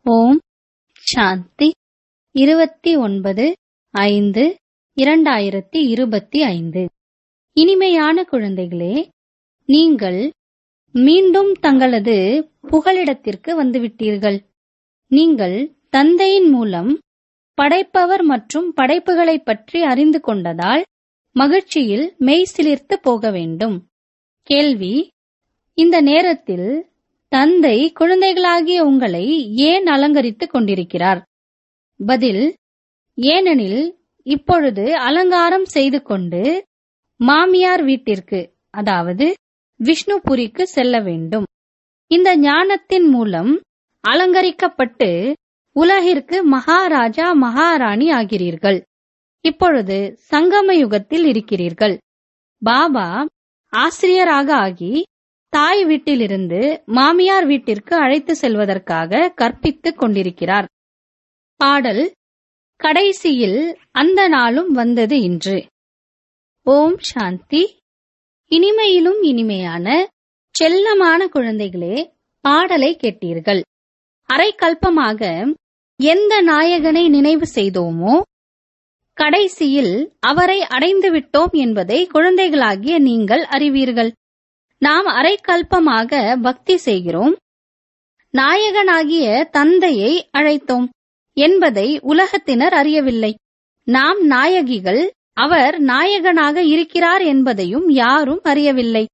ஓம் சாந்தி இருபத்தி ஒன்பது ஐந்து இரண்டாயிரத்தி இருபத்தி ஐந்து இனிமையான குழந்தைகளே நீங்கள் மீண்டும் தங்களது புகலிடத்திற்கு வந்துவிட்டீர்கள் நீங்கள் தந்தையின் மூலம் படைப்பவர் மற்றும் படைப்புகளைப் பற்றி அறிந்து கொண்டதால் மகிழ்ச்சியில் மெய்சிலிர்த்து போக வேண்டும் கேள்வி இந்த நேரத்தில் தந்தை குழந்தைகளாகிய உங்களை ஏன் அலங்கரித்துக் கொண்டிருக்கிறார் பதில் ஏனெனில் இப்பொழுது அலங்காரம் செய்து கொண்டு மாமியார் வீட்டிற்கு அதாவது விஷ்ணுபுரிக்கு செல்ல வேண்டும் இந்த ஞானத்தின் மூலம் அலங்கரிக்கப்பட்டு உலகிற்கு மகாராஜா மகாராணி ஆகிறீர்கள் இப்பொழுது சங்கம யுகத்தில் இருக்கிறீர்கள் பாபா ஆசிரியராக ஆகி தாய் வீட்டிலிருந்து மாமியார் வீட்டிற்கு அழைத்து செல்வதற்காக கற்பித்துக் கொண்டிருக்கிறார் பாடல் கடைசியில் அந்த நாளும் வந்தது இன்று ஓம் சாந்தி இனிமையிலும் இனிமையான செல்லமான குழந்தைகளே பாடலை கேட்டீர்கள் அரைக்கல்பமாக எந்த நாயகனை நினைவு செய்தோமோ கடைசியில் அவரை அடைந்து விட்டோம் என்பதை குழந்தைகளாகிய நீங்கள் அறிவீர்கள் நாம் அரைக்கல்பமாக பக்தி செய்கிறோம் நாயகனாகிய தந்தையை அழைத்தோம் என்பதை உலகத்தினர் அறியவில்லை நாம் நாயகிகள் அவர் நாயகனாக இருக்கிறார் என்பதையும் யாரும் அறியவில்லை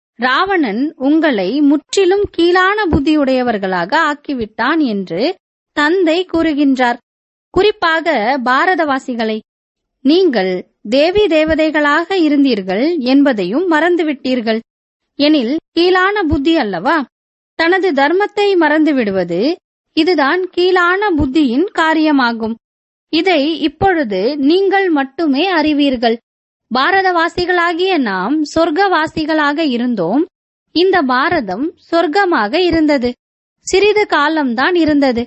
ராவணன் உங்களை முற்றிலும் கீழான புத்தியுடையவர்களாக ஆக்கிவிட்டான் என்று தந்தை கூறுகின்றார் குறிப்பாக பாரதவாசிகளை நீங்கள் தேவி தேவதைகளாக இருந்தீர்கள் என்பதையும் மறந்துவிட்டீர்கள் எனில் கீழான புத்தி அல்லவா தனது தர்மத்தை மறந்து விடுவது இதுதான் கீழான புத்தியின் காரியமாகும் இதை இப்பொழுது நீங்கள் மட்டுமே அறிவீர்கள் பாரதவாசிகளாகிய நாம் சொர்க்கவாசிகளாக இருந்தோம் இந்த பாரதம் சொர்க்கமாக இருந்தது சிறிது காலம்தான் இருந்தது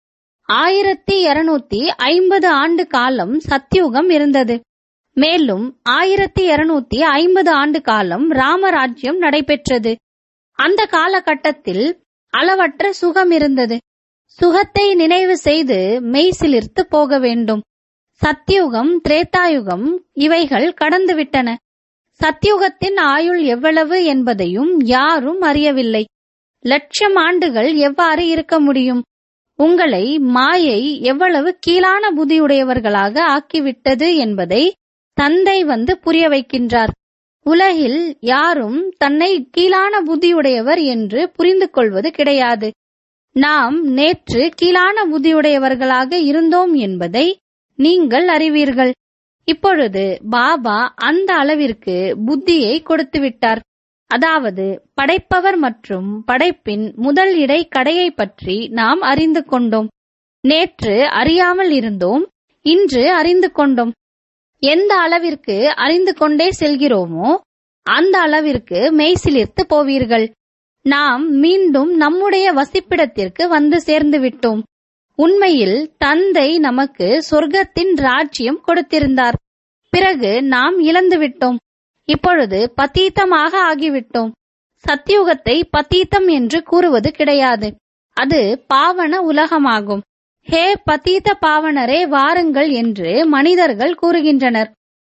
ஆயிரத்தி இருநூத்தி ஐம்பது ஆண்டு காலம் சத்யுகம் இருந்தது மேலும் ஆயிரத்தி இருநூத்தி ஐம்பது ஆண்டு காலம் ராமராஜ்யம் நடைபெற்றது அந்த காலகட்டத்தில் அளவற்ற சுகம் இருந்தது சுகத்தை நினைவு செய்து மெய்சிலிர்த்து போக வேண்டும் சத்யுகம் திரேதாயுகம் இவைகள் கடந்துவிட்டன சத்யுகத்தின் ஆயுள் எவ்வளவு என்பதையும் யாரும் அறியவில்லை லட்சம் ஆண்டுகள் எவ்வாறு இருக்க முடியும் உங்களை மாயை எவ்வளவு கீழான புதியுடையவர்களாக ஆக்கிவிட்டது என்பதை தந்தை வந்து புரிய வைக்கின்றார் உலகில் யாரும் தன்னை கீழான புத்தியுடையவர் என்று புரிந்து கொள்வது கிடையாது நாம் நேற்று கீழான புத்தியுடையவர்களாக இருந்தோம் என்பதை நீங்கள் அறிவீர்கள் இப்பொழுது பாபா அந்த அளவிற்கு புத்தியை கொடுத்து விட்டார் அதாவது படைப்பவர் மற்றும் படைப்பின் முதல் இடை கடையை பற்றி நாம் அறிந்து கொண்டோம் நேற்று அறியாமல் இருந்தோம் இன்று அறிந்து கொண்டோம் எந்த அளவிற்கு அறிந்து கொண்டே செல்கிறோமோ அந்த அளவிற்கு மெய்சிலிர்த்து போவீர்கள் நாம் மீண்டும் நம்முடைய வசிப்பிடத்திற்கு வந்து சேர்ந்து விட்டோம் உண்மையில் தந்தை நமக்கு சொர்க்கத்தின் ராஜ்யம் கொடுத்திருந்தார் பிறகு நாம் இழந்து விட்டோம் இப்பொழுது பத்தீத்தமாக ஆகிவிட்டோம் சத்தியுகத்தை பத்தீத்தம் என்று கூறுவது கிடையாது அது பாவன உலகமாகும் ஹே பதீத பாவனரே வாருங்கள் என்று மனிதர்கள் கூறுகின்றனர்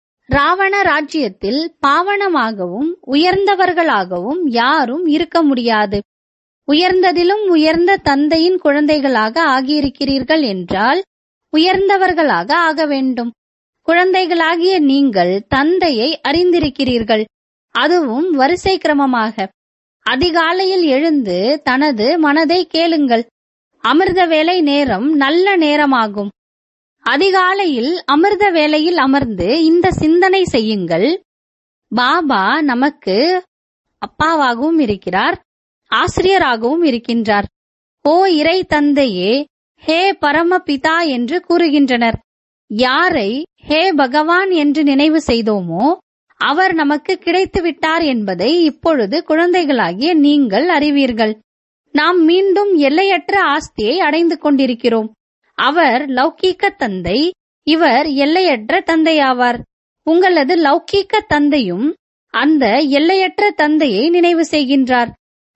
ராவண ராஜ்யத்தில் பாவனமாகவும் உயர்ந்தவர்களாகவும் யாரும் இருக்க முடியாது உயர்ந்ததிலும் உயர்ந்த தந்தையின் குழந்தைகளாக ஆகியிருக்கிறீர்கள் என்றால் உயர்ந்தவர்களாக ஆக வேண்டும் குழந்தைகளாகிய நீங்கள் தந்தையை அறிந்திருக்கிறீர்கள் அதுவும் வரிசை கிரமமாக அதிகாலையில் எழுந்து தனது மனதை கேளுங்கள் அமிர்த வேலை நேரம் நல்ல நேரமாகும் அதிகாலையில் அமிர்த வேலையில் அமர்ந்து இந்த சிந்தனை செய்யுங்கள் பாபா நமக்கு அப்பாவாகவும் இருக்கிறார் ஆசிரியராகவும் இருக்கின்றார் ஓ இறை தந்தையே ஹே பரமபிதா என்று கூறுகின்றனர் யாரை ஹே பகவான் என்று நினைவு செய்தோமோ அவர் நமக்கு கிடைத்து விட்டார் என்பதை இப்பொழுது குழந்தைகளாகிய நீங்கள் அறிவீர்கள் நாம் மீண்டும் எல்லையற்ற ஆஸ்தியை அடைந்து கொண்டிருக்கிறோம் அவர் லௌகீக தந்தை இவர் எல்லையற்ற தந்தையாவார் உங்களது லௌகீக தந்தையும் அந்த எல்லையற்ற தந்தையை நினைவு செய்கின்றார்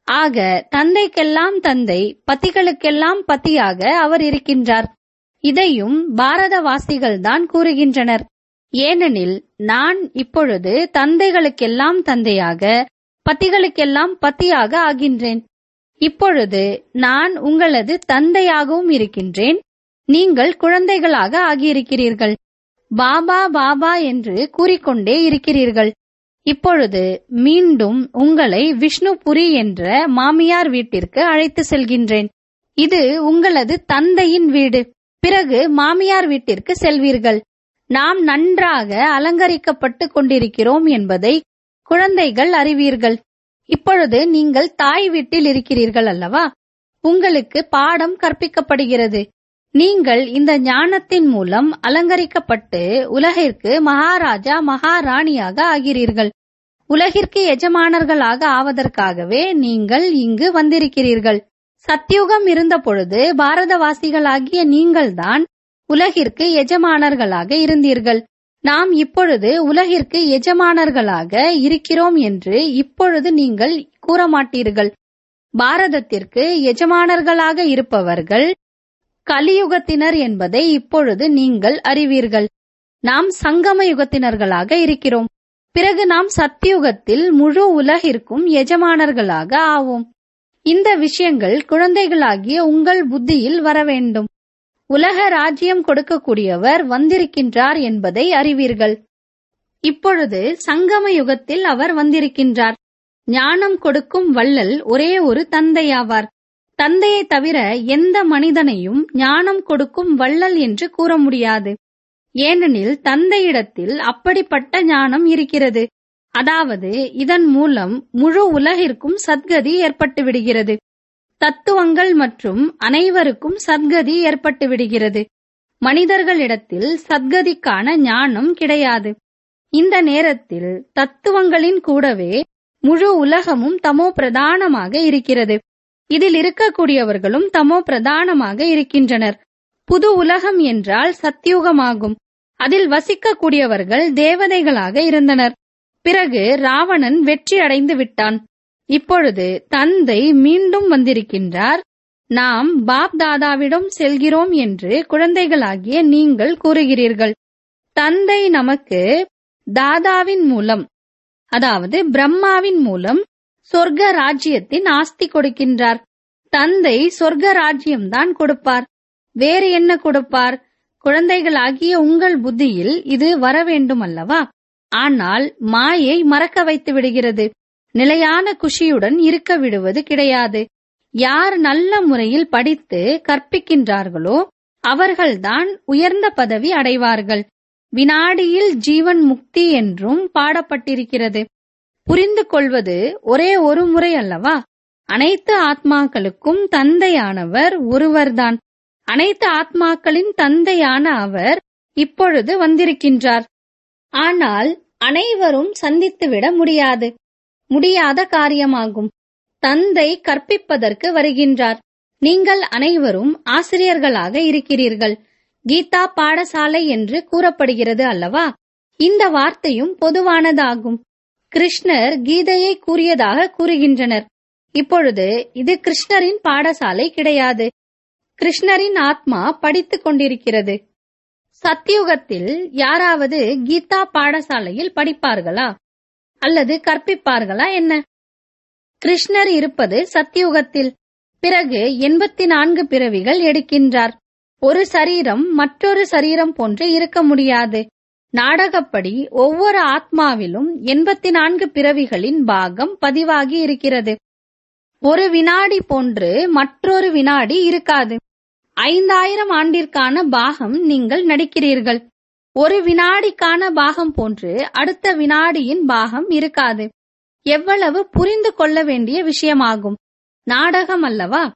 ஆக தந்தைக்கெல்லாம் தந்தை பத்திகளுக்கெல்லாம் பத்தியாக அவர் இருக்கின்றார் இதையும் பாரதவாசிகள்தான் கூறுகின்றனர் ஏனெனில் நான் இப்பொழுது தந்தைகளுக்கெல்லாம் தந்தையாக பத்திகளுக்கெல்லாம் பத்தியாக ஆகின்றேன் இப்பொழுது நான் உங்களது தந்தையாகவும் இருக்கின்றேன் நீங்கள் குழந்தைகளாக ஆகியிருக்கிறீர்கள் பாபா பாபா என்று கூறிக்கொண்டே இருக்கிறீர்கள் இப்பொழுது மீண்டும் உங்களை விஷ்ணுபுரி என்ற மாமியார் வீட்டிற்கு அழைத்து செல்கின்றேன் இது உங்களது தந்தையின் வீடு பிறகு மாமியார் வீட்டிற்கு செல்வீர்கள் நாம் நன்றாக அலங்கரிக்கப்பட்டு கொண்டிருக்கிறோம் என்பதை குழந்தைகள் அறிவீர்கள் இப்பொழுது நீங்கள் தாய் வீட்டில் இருக்கிறீர்கள் அல்லவா உங்களுக்கு பாடம் கற்பிக்கப்படுகிறது நீங்கள் இந்த ஞானத்தின் மூலம் அலங்கரிக்கப்பட்டு உலகிற்கு மகாராஜா மகாராணியாக ஆகிறீர்கள் உலகிற்கு எஜமானர்களாக ஆவதற்காகவே நீங்கள் இங்கு வந்திருக்கிறீர்கள் சத்தியுகம் இருந்த பொழுது பாரதவாசிகளாகிய நீங்கள்தான் உலகிற்கு எஜமானர்களாக இருந்தீர்கள் நாம் இப்பொழுது உலகிற்கு எஜமானர்களாக இருக்கிறோம் என்று இப்பொழுது நீங்கள் கூற மாட்டீர்கள் பாரதத்திற்கு எஜமானர்களாக இருப்பவர்கள் கலியுகத்தினர் என்பதை இப்பொழுது நீங்கள் அறிவீர்கள் நாம் சங்கம யுகத்தினர்களாக இருக்கிறோம் பிறகு நாம் சத்தியுகத்தில் முழு உலகிற்கும் எஜமானர்களாக ஆவோம் இந்த விஷயங்கள் குழந்தைகளாகிய உங்கள் புத்தியில் வர வேண்டும் உலக ராஜ்யம் கொடுக்கக்கூடியவர் வந்திருக்கின்றார் என்பதை அறிவீர்கள் இப்பொழுது சங்கம யுகத்தில் அவர் வந்திருக்கின்றார் ஞானம் கொடுக்கும் வள்ளல் ஒரே ஒரு தந்தையாவார் தந்தையை தவிர எந்த மனிதனையும் ஞானம் கொடுக்கும் வள்ளல் என்று கூற முடியாது ஏனெனில் தந்தையிடத்தில் அப்படிப்பட்ட ஞானம் இருக்கிறது அதாவது இதன் மூலம் முழு உலகிற்கும் சத்கதி ஏற்பட்டு விடுகிறது தத்துவங்கள் மற்றும் அனைவருக்கும் சத்கதி ஏற்பட்டு விடுகிறது மனிதர்களிடத்தில் சத்கதிக்கான ஞானம் கிடையாது இந்த நேரத்தில் தத்துவங்களின் கூடவே முழு உலகமும் தமோ பிரதானமாக இருக்கிறது இதில் இருக்கக்கூடியவர்களும் தமோ பிரதானமாக இருக்கின்றனர் புது உலகம் என்றால் சத்தியுகமாகும் அதில் வசிக்கக்கூடியவர்கள் தேவதைகளாக இருந்தனர் பிறகு ராவணன் வெற்றி அடைந்து விட்டான் இப்பொழுது தந்தை மீண்டும் வந்திருக்கின்றார் நாம் பாப் தாதாவிடம் செல்கிறோம் என்று குழந்தைகளாகிய நீங்கள் கூறுகிறீர்கள் தந்தை நமக்கு தாதாவின் மூலம் அதாவது பிரம்மாவின் மூலம் சொர்க்க ராஜ்யத்தின் ஆஸ்தி கொடுக்கின்றார் தந்தை சொர்க்க ராஜ்யம்தான் கொடுப்பார் வேறு என்ன கொடுப்பார் குழந்தைகளாகிய உங்கள் புத்தியில் இது வர வேண்டும் அல்லவா ஆனால் மாயை மறக்க வைத்து விடுகிறது நிலையான குஷியுடன் இருக்க விடுவது கிடையாது யார் நல்ல முறையில் படித்து கற்பிக்கின்றார்களோ அவர்கள்தான் உயர்ந்த பதவி அடைவார்கள் வினாடியில் ஜீவன் முக்தி என்றும் பாடப்பட்டிருக்கிறது புரிந்து கொள்வது ஒரே ஒரு முறை அல்லவா அனைத்து ஆத்மாக்களுக்கும் தந்தையானவர் ஒருவர்தான் அனைத்து ஆத்மாக்களின் தந்தையான அவர் இப்பொழுது வந்திருக்கின்றார் ஆனால் அனைவரும் சந்தித்துவிட முடியாது முடியாத காரியமாகும் தந்தை கற்பிப்பதற்கு வருகின்றார் நீங்கள் அனைவரும் ஆசிரியர்களாக இருக்கிறீர்கள் கீதா பாடசாலை என்று கூறப்படுகிறது அல்லவா இந்த வார்த்தையும் பொதுவானதாகும் கிருஷ்ணர் கீதையை கூறியதாக கூறுகின்றனர் இப்பொழுது இது கிருஷ்ணரின் பாடசாலை கிடையாது கிருஷ்ணரின் ஆத்மா படித்துக் கொண்டிருக்கிறது சத்தியுகத்தில் யாராவது கீதா பாடசாலையில் படிப்பார்களா அல்லது கற்பிப்பார்களா என்ன கிருஷ்ணர் இருப்பது சத்தியுகத்தில் பிறகு எண்பத்தி நான்கு பிறவிகள் எடுக்கின்றார் ஒரு சரீரம் மற்றொரு சரீரம் போன்று இருக்க முடியாது நாடகப்படி ஒவ்வொரு ஆத்மாவிலும் எண்பத்தி நான்கு பிறவிகளின் பாகம் பதிவாகி இருக்கிறது ஒரு வினாடி போன்று மற்றொரு வினாடி இருக்காது ஐந்தாயிரம் ஆண்டிற்கான பாகம் நீங்கள் நடிக்கிறீர்கள் ஒரு வினாடிக்கான பாகம் போன்று அடுத்த வினாடியின் பாகம் இருக்காது எவ்வளவு புரிந்து கொள்ள வேண்டிய விஷயமாகும் நாடகம் அல்லவா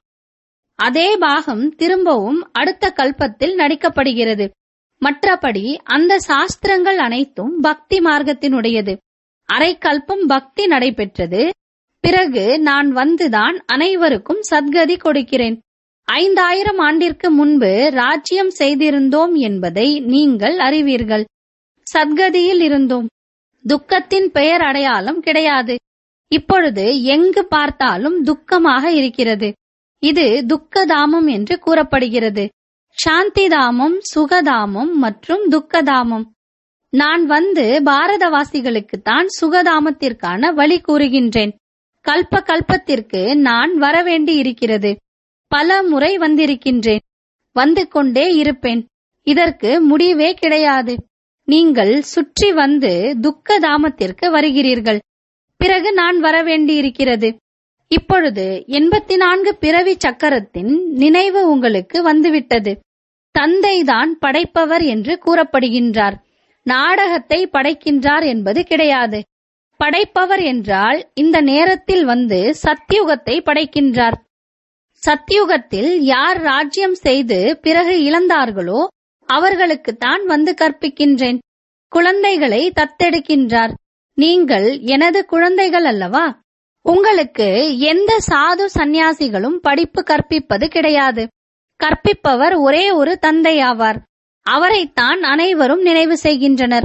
அதே பாகம் திரும்பவும் அடுத்த கல்பத்தில் நடிக்கப்படுகிறது மற்றபடி அந்த சாஸ்திரங்கள் அனைத்தும் பக்தி மார்க்கத்தினுடையது அரை கல்பம் பக்தி நடைபெற்றது பிறகு நான் வந்துதான் அனைவருக்கும் சத்கதி கொடுக்கிறேன் ஐந்தாயிரம் ஆண்டிற்கு முன்பு ராஜ்யம் செய்திருந்தோம் என்பதை நீங்கள் அறிவீர்கள் சத்கதியில் இருந்தோம் துக்கத்தின் பெயர் அடையாளம் கிடையாது இப்பொழுது எங்கு பார்த்தாலும் துக்கமாக இருக்கிறது இது துக்கதாமம் என்று கூறப்படுகிறது சாந்திதாமம் சுகதாமம் மற்றும் துக்கதாமம் நான் வந்து பாரதவாசிகளுக்குத்தான் சுகதாமத்திற்கான வழி கூறுகின்றேன் கல்ப கல்பத்திற்கு நான் வரவேண்டி இருக்கிறது பல முறை வந்திருக்கின்றேன் வந்து கொண்டே இருப்பேன் இதற்கு முடிவே கிடையாது நீங்கள் சுற்றி வந்து துக்க தாமத்திற்கு வருகிறீர்கள் பிறகு நான் வரவேண்டியிருக்கிறது இப்பொழுது எண்பத்தி நான்கு பிறவி சக்கரத்தின் நினைவு உங்களுக்கு வந்துவிட்டது தந்தைதான் படைப்பவர் என்று கூறப்படுகின்றார் நாடகத்தை படைக்கின்றார் என்பது கிடையாது படைப்பவர் என்றால் இந்த நேரத்தில் வந்து சத்தியுகத்தை படைக்கின்றார் சத்தியுகத்தில் யார் ராஜ்யம் செய்து பிறகு இழந்தார்களோ அவர்களுக்குத்தான் வந்து கற்பிக்கின்றேன் குழந்தைகளை தத்தெடுக்கின்றார் நீங்கள் எனது குழந்தைகள் அல்லவா உங்களுக்கு எந்த சாது சந்நியாசிகளும் படிப்பு கற்பிப்பது கிடையாது கற்பிப்பவர் ஒரே ஒரு தந்தையாவார் அவரைத்தான் அனைவரும் நினைவு செய்கின்றனர்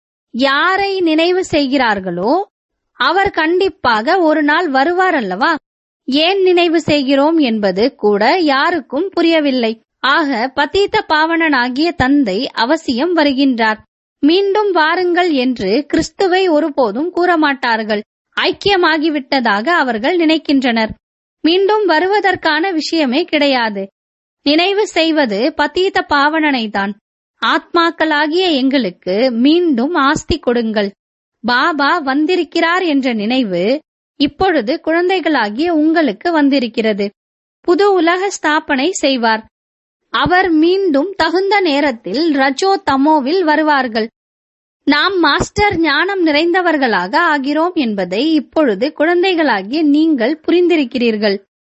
யாரை நினைவு செய்கிறார்களோ அவர் கண்டிப்பாக ஒரு நாள் வருவார் அல்லவா ஏன் நினைவு செய்கிறோம் என்பது கூட யாருக்கும் புரியவில்லை ஆக பதீத்த பாவனனாகிய தந்தை அவசியம் வருகின்றார் மீண்டும் வாருங்கள் என்று கிறிஸ்துவை ஒருபோதும் கூறமாட்டார்கள் ஐக்கியமாகிவிட்டதாக அவர்கள் நினைக்கின்றனர் மீண்டும் வருவதற்கான விஷயமே கிடையாது நினைவு செய்வது பதீத பாவனனைதான் ஆத்மாக்களாகிய எங்களுக்கு மீண்டும் ஆஸ்தி கொடுங்கள் பாபா வந்திருக்கிறார் என்ற நினைவு இப்பொழுது குழந்தைகளாகிய உங்களுக்கு வந்திருக்கிறது புது உலக ஸ்தாபனை செய்வார் அவர் மீண்டும் தகுந்த நேரத்தில் ரஜோ தமோவில் வருவார்கள் நாம் மாஸ்டர் ஞானம் நிறைந்தவர்களாக ஆகிறோம் என்பதை இப்பொழுது குழந்தைகளாகிய நீங்கள் புரிந்திருக்கிறீர்கள்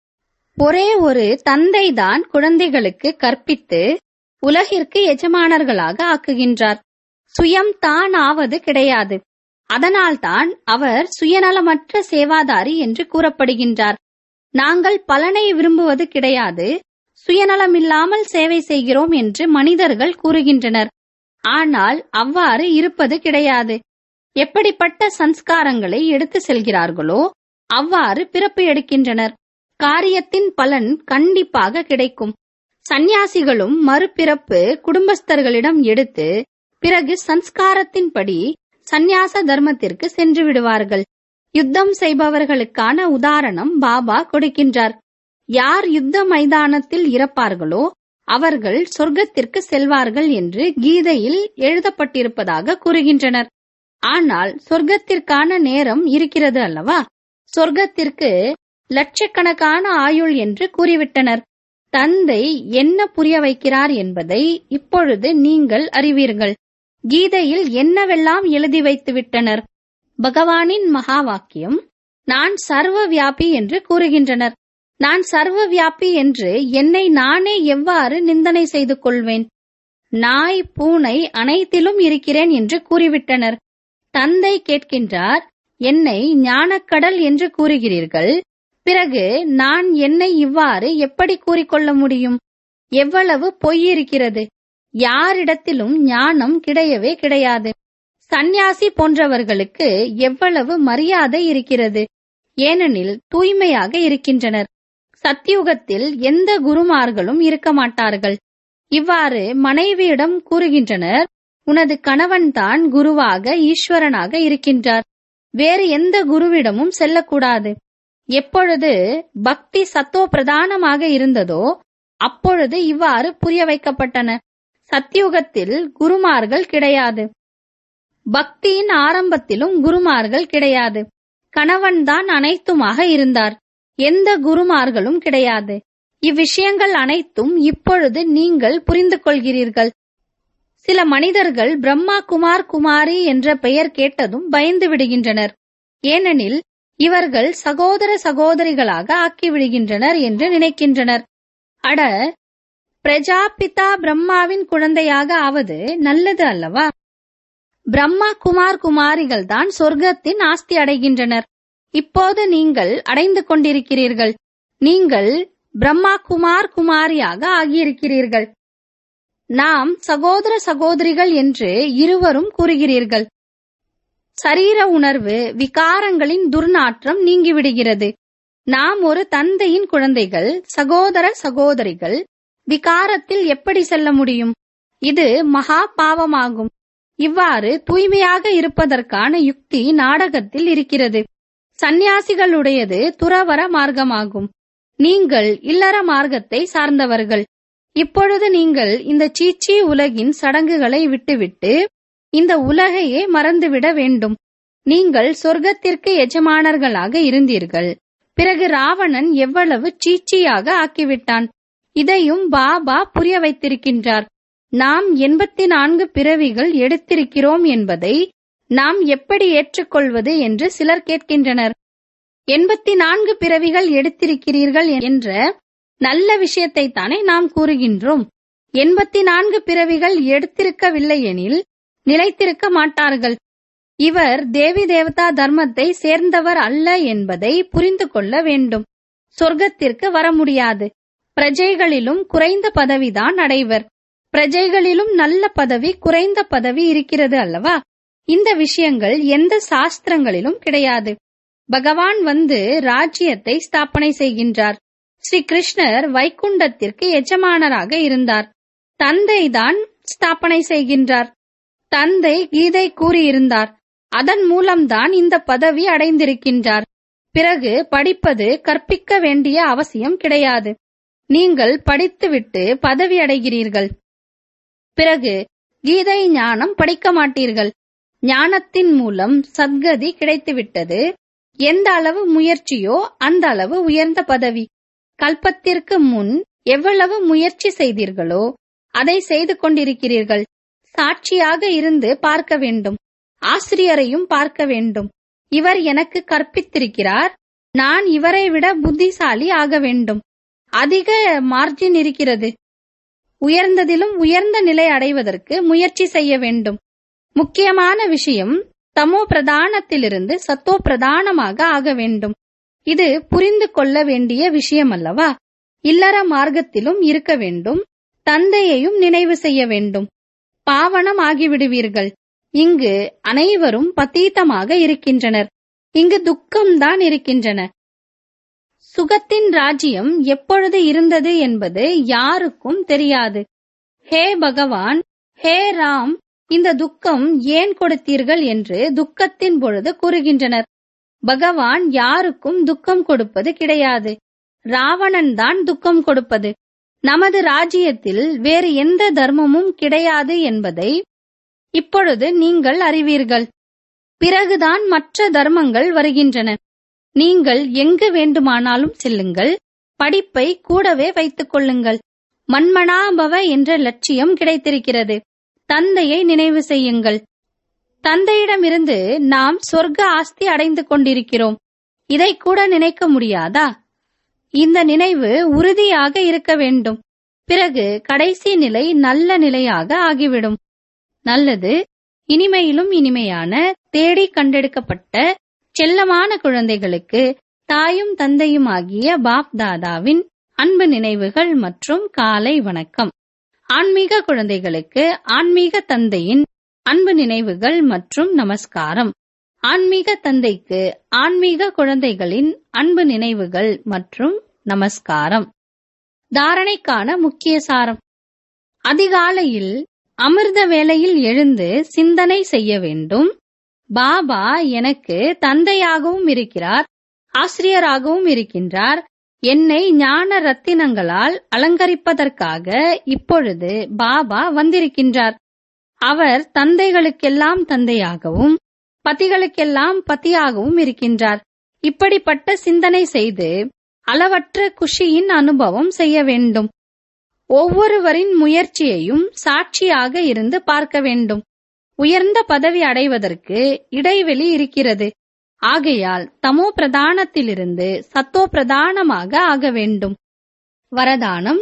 ஒரே ஒரு தந்தைதான் குழந்தைகளுக்கு கற்பித்து உலகிற்கு எஜமானர்களாக ஆக்குகின்றார் சுயம் தான் ஆவது கிடையாது அதனால்தான் அவர் சுயநலமற்ற சேவாதாரி என்று கூறப்படுகின்றார் நாங்கள் பலனை விரும்புவது கிடையாது சுயநலமில்லாமல் சேவை செய்கிறோம் என்று மனிதர்கள் கூறுகின்றனர் ஆனால் அவ்வாறு இருப்பது கிடையாது எப்படிப்பட்ட சன்ஸ்காரங்களை எடுத்து செல்கிறார்களோ அவ்வாறு பிறப்பு எடுக்கின்றனர் காரியத்தின் பலன் கண்டிப்பாக கிடைக்கும் சந்நியாசிகளும் மறுபிறப்பு குடும்பஸ்தர்களிடம் எடுத்து பிறகு சன்ஸ்காரத்தின்படி சந்நியாச தர்மத்திற்கு சென்று விடுவார்கள் யுத்தம் செய்பவர்களுக்கான உதாரணம் பாபா கொடுக்கின்றார் யார் யுத்த மைதானத்தில் இறப்பார்களோ அவர்கள் சொர்க்கத்திற்கு செல்வார்கள் என்று கீதையில் எழுதப்பட்டிருப்பதாக கூறுகின்றனர் ஆனால் சொர்க்கத்திற்கான நேரம் இருக்கிறது அல்லவா சொர்க்கத்திற்கு லட்சக்கணக்கான ஆயுள் என்று கூறிவிட்டனர் தந்தை என்ன புரிய வைக்கிறார் என்பதை இப்பொழுது நீங்கள் அறிவீர்கள் கீதையில் என்னவெல்லாம் எழுதி வைத்து விட்டனர் பகவானின் மகா வாக்கியம் நான் சர்வ வியாபி என்று கூறுகின்றனர் நான் சர்வ வியாபி என்று என்னை நானே எவ்வாறு நிந்தனை செய்து கொள்வேன் நாய் பூனை அனைத்திலும் இருக்கிறேன் என்று கூறிவிட்டனர் தந்தை கேட்கின்றார் என்னை ஞானக்கடல் என்று கூறுகிறீர்கள் பிறகு நான் என்னை இவ்வாறு எப்படி கூறிக்கொள்ள முடியும் எவ்வளவு பொய் இருக்கிறது யாரிடத்திலும் ஞானம் கிடையவே கிடையாது சந்நியாசி போன்றவர்களுக்கு எவ்வளவு மரியாதை இருக்கிறது ஏனெனில் தூய்மையாக இருக்கின்றனர் சத்தியுகத்தில் எந்த குருமார்களும் இருக்க மாட்டார்கள் இவ்வாறு மனைவியிடம் கூறுகின்றனர் உனது கணவன்தான் குருவாக ஈஸ்வரனாக இருக்கின்றார் வேறு எந்த குருவிடமும் செல்லக்கூடாது எப்பொழுது பக்தி சத்தோ பிரதானமாக இருந்ததோ அப்பொழுது இவ்வாறு புரிய வைக்கப்பட்டன சத்தியுகத்தில் குருமார்கள் கிடையாது பக்தியின் ஆரம்பத்திலும் குருமார்கள் கிடையாது கணவன்தான் அனைத்துமாக இருந்தார் எந்த குருமார்களும் கிடையாது இவ்விஷயங்கள் அனைத்தும் இப்பொழுது நீங்கள் புரிந்து கொள்கிறீர்கள் சில மனிதர்கள் பிரம்மா குமார் குமாரி என்ற பெயர் கேட்டதும் பயந்து விடுகின்றனர் ஏனெனில் இவர்கள் சகோதர சகோதரிகளாக ஆக்கிவிடுகின்றனர் என்று நினைக்கின்றனர் அட பிரஜாபிதா பிரம்மாவின் குழந்தையாக ஆவது நல்லது அல்லவா பிரம்மா குமார் குமாரிகள் தான் சொர்க்கத்தின் ஆஸ்தி அடைகின்றனர் இப்போது நீங்கள் அடைந்து கொண்டிருக்கிறீர்கள் நீங்கள் பிரம்மா குமார் குமாரியாக ஆகியிருக்கிறீர்கள் நாம் சகோதர சகோதரிகள் என்று இருவரும் கூறுகிறீர்கள் சரீர உணர்வு விகாரங்களின் துர்நாற்றம் நீங்கிவிடுகிறது நாம் ஒரு தந்தையின் குழந்தைகள் சகோதர சகோதரிகள் விகாரத்தில் எப்படி செல்ல முடியும் இது மகா பாவமாகும் இவ்வாறு தூய்மையாக இருப்பதற்கான யுக்தி நாடகத்தில் இருக்கிறது சந்நியாசிகளுடையது துறவர மார்க்கமாகும் நீங்கள் இல்லற மார்க்கத்தை சார்ந்தவர்கள் இப்பொழுது நீங்கள் இந்த சீச்சி உலகின் சடங்குகளை விட்டுவிட்டு இந்த உலகையே மறந்துவிட வேண்டும் நீங்கள் சொர்க்கத்திற்கு எஜமானர்களாக இருந்தீர்கள் பிறகு ராவணன் எவ்வளவு சீச்சியாக ஆக்கிவிட்டான் இதையும் பாபா புரிய வைத்திருக்கின்றார் நாம் எண்பத்தி நான்கு பிறவிகள் எடுத்திருக்கிறோம் என்பதை நாம் எப்படி ஏற்றுக்கொள்வது என்று சிலர் கேட்கின்றனர் எண்பத்தி நான்கு பிறவிகள் எடுத்திருக்கிறீர்கள் என்ற நல்ல விஷயத்தை தானே நாம் கூறுகின்றோம் எண்பத்தி நான்கு பிறவிகள் எடுத்திருக்கவில்லை எனில் நிலைத்திருக்க மாட்டார்கள் இவர் தேவி தேவதா தர்மத்தை சேர்ந்தவர் அல்ல என்பதை புரிந்து கொள்ள வேண்டும் சொர்க்கத்திற்கு வர முடியாது பிரஜைகளிலும் குறைந்த பதவிதான் அடைவர் பிரஜைகளிலும் நல்ல பதவி குறைந்த பதவி இருக்கிறது அல்லவா இந்த விஷயங்கள் எந்த சாஸ்திரங்களிலும் கிடையாது பகவான் வந்து ராஜ்யத்தை ஸ்தாபனை செய்கின்றார் ஸ்ரீ கிருஷ்ணர் வைகுண்டத்திற்கு எஜமானராக இருந்தார் தந்தைதான் ஸ்தாபனை செய்கின்றார் தந்தை கீதை கூறியிருந்தார் அதன் மூலம்தான் இந்த பதவி அடைந்திருக்கின்றார் பிறகு படிப்பது கற்பிக்க வேண்டிய அவசியம் கிடையாது நீங்கள் படித்துவிட்டு பதவி அடைகிறீர்கள் பிறகு கீதை ஞானம் படிக்க மாட்டீர்கள் ஞானத்தின் மூலம் சத்கதி கிடைத்துவிட்டது எந்த அளவு முயற்சியோ அந்த அளவு உயர்ந்த பதவி கல்பத்திற்கு முன் எவ்வளவு முயற்சி செய்தீர்களோ அதை செய்து கொண்டிருக்கிறீர்கள் சாட்சியாக இருந்து பார்க்க வேண்டும் ஆசிரியரையும் பார்க்க வேண்டும் இவர் எனக்கு கற்பித்திருக்கிறார் நான் இவரை விட புத்திசாலி ஆக வேண்டும் அதிக மார்ஜின் இருக்கிறது உயர்ந்ததிலும் உயர்ந்த நிலை அடைவதற்கு முயற்சி செய்ய வேண்டும் முக்கியமான விஷயம் தமோ பிரதானத்திலிருந்து சத்தோ பிரதானமாக ஆக வேண்டும் இது புரிந்து கொள்ள வேண்டிய விஷயம் அல்லவா இல்லற மார்க்கத்திலும் இருக்க வேண்டும் தந்தையையும் நினைவு செய்ய வேண்டும் பாவனம் ஆகிவிடுவீர்கள் இங்கு அனைவரும் பத்தீத்தமாக இருக்கின்றனர் இங்கு துக்கம்தான் இருக்கின்றன சுகத்தின் ராஜ்யம் எப்பொழுது இருந்தது என்பது யாருக்கும் தெரியாது ஹே பகவான் ஹே ராம் இந்த துக்கம் ஏன் கொடுத்தீர்கள் என்று துக்கத்தின் பொழுது கூறுகின்றனர் பகவான் யாருக்கும் துக்கம் கொடுப்பது கிடையாது ராவணன் தான் துக்கம் கொடுப்பது நமது ராஜ்யத்தில் வேறு எந்த தர்மமும் கிடையாது என்பதை இப்பொழுது நீங்கள் அறிவீர்கள் பிறகுதான் மற்ற தர்மங்கள் வருகின்றன நீங்கள் எங்கு வேண்டுமானாலும் செல்லுங்கள் படிப்பை கூடவே வைத்துக் கொள்ளுங்கள் மன்மனாபவ என்ற லட்சியம் கிடைத்திருக்கிறது தந்தையை நினைவு செய்யுங்கள் தந்தையிடமிருந்து நாம் சொர்க்க ஆஸ்தி அடைந்து கொண்டிருக்கிறோம் இதை கூட நினைக்க முடியாதா இந்த நினைவு உறுதியாக இருக்க வேண்டும் பிறகு கடைசி நிலை நல்ல நிலையாக ஆகிவிடும் நல்லது இனிமையிலும் இனிமையான தேடி கண்டெடுக்கப்பட்ட செல்லமான குழந்தைகளுக்கு தாயும் தந்தையும் ஆகிய பாப் தாதாவின் அன்பு நினைவுகள் மற்றும் காலை வணக்கம் ஆன்மீக குழந்தைகளுக்கு ஆன்மீக தந்தையின் அன்பு நினைவுகள் மற்றும் நமஸ்காரம் ஆன்மீக தந்தைக்கு ஆன்மீக குழந்தைகளின் அன்பு நினைவுகள் மற்றும் நமஸ்காரம் தாரணைக்கான முக்கிய சாரம் அதிகாலையில் அமிர்த வேளையில் எழுந்து சிந்தனை செய்ய வேண்டும் பாபா எனக்கு தந்தையாகவும் இருக்கிறார் ஆசிரியராகவும் இருக்கின்றார் என்னை ஞான ரத்தினங்களால் அலங்கரிப்பதற்காக இப்பொழுது பாபா வந்திருக்கின்றார் அவர் தந்தைகளுக்கெல்லாம் தந்தையாகவும் பதிகளுக்கெல்லாம் பதியாகவும் இருக்கின்றார் இப்படிப்பட்ட சிந்தனை செய்து அளவற்ற குஷியின் அனுபவம் செய்ய வேண்டும் ஒவ்வொருவரின் முயற்சியையும் சாட்சியாக இருந்து பார்க்க வேண்டும் உயர்ந்த பதவி அடைவதற்கு இடைவெளி இருக்கிறது ஆகையால் தமோ பிரதானத்திலிருந்து சத்தோ பிரதானமாக ஆக வேண்டும் வரதானம்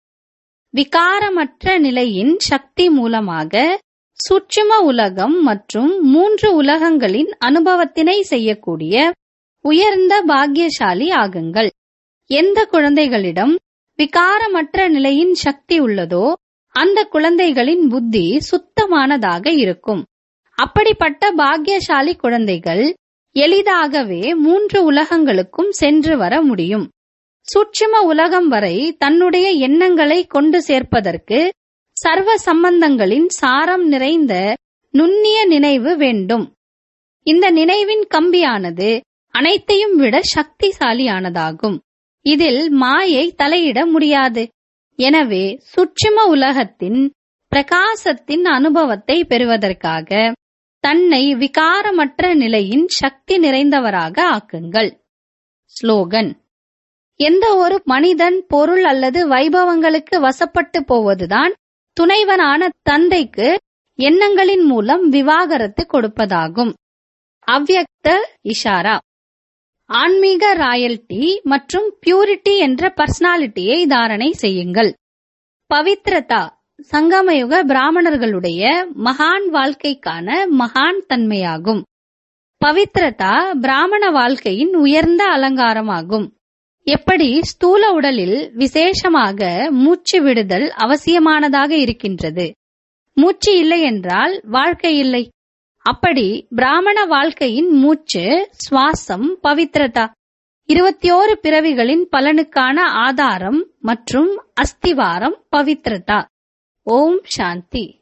விகாரமற்ற நிலையின் சக்தி மூலமாக சூட்சும உலகம் மற்றும் மூன்று உலகங்களின் அனுபவத்தினை செய்யக்கூடிய உயர்ந்த பாக்கியசாலி ஆகுங்கள் எந்த குழந்தைகளிடம் விகாரமற்ற நிலையின் சக்தி உள்ளதோ அந்த குழந்தைகளின் புத்தி சுத்தமானதாக இருக்கும் அப்படிப்பட்ட பாக்கியசாலி குழந்தைகள் எளிதாகவே மூன்று உலகங்களுக்கும் சென்று வர முடியும் சூட்சும உலகம் வரை தன்னுடைய எண்ணங்களை கொண்டு சேர்ப்பதற்கு சர்வ சம்பந்தங்களின் சாரம் நிறைந்த நுண்ணிய நினைவு வேண்டும் இந்த நினைவின் கம்பியானது அனைத்தையும் விட சக்திசாலியானதாகும் இதில் மாயை தலையிட முடியாது எனவே சுற்றும உலகத்தின் பிரகாசத்தின் அனுபவத்தை பெறுவதற்காக தன்னை விகாரமற்ற நிலையின் சக்தி நிறைந்தவராக ஆக்குங்கள் ஸ்லோகன் எந்த ஒரு மனிதன் பொருள் அல்லது வைபவங்களுக்கு வசப்பட்டு போவதுதான் துணைவனான தந்தைக்கு எண்ணங்களின் மூலம் விவாகரத்து கொடுப்பதாகும் அவ்யக்த இஷாரா ஆன்மீக ராயல்டி மற்றும் பியூரிட்டி என்ற பர்சனாலிட்டியை தாரணை செய்யுங்கள் பவித்ரதா சங்கமயுக பிராமணர்களுடைய மகான் வாழ்க்கைக்கான மகான் தன்மையாகும் பவித்ரதா பிராமண வாழ்க்கையின் உயர்ந்த அலங்காரமாகும் எப்படி ஸ்தூல உடலில் விசேஷமாக மூச்சு விடுதல் அவசியமானதாக இருக்கின்றது மூச்சு இல்லை என்றால் வாழ்க்கை இல்லை அப்படி பிராமண வாழ்க்கையின் மூச்சு சுவாசம் பவித்ரதா இருபத்தி ஓரு பிறவிகளின் பலனுக்கான ஆதாரம் மற்றும் அஸ்திவாரம் பவித்ரதா ஓம் சாந்தி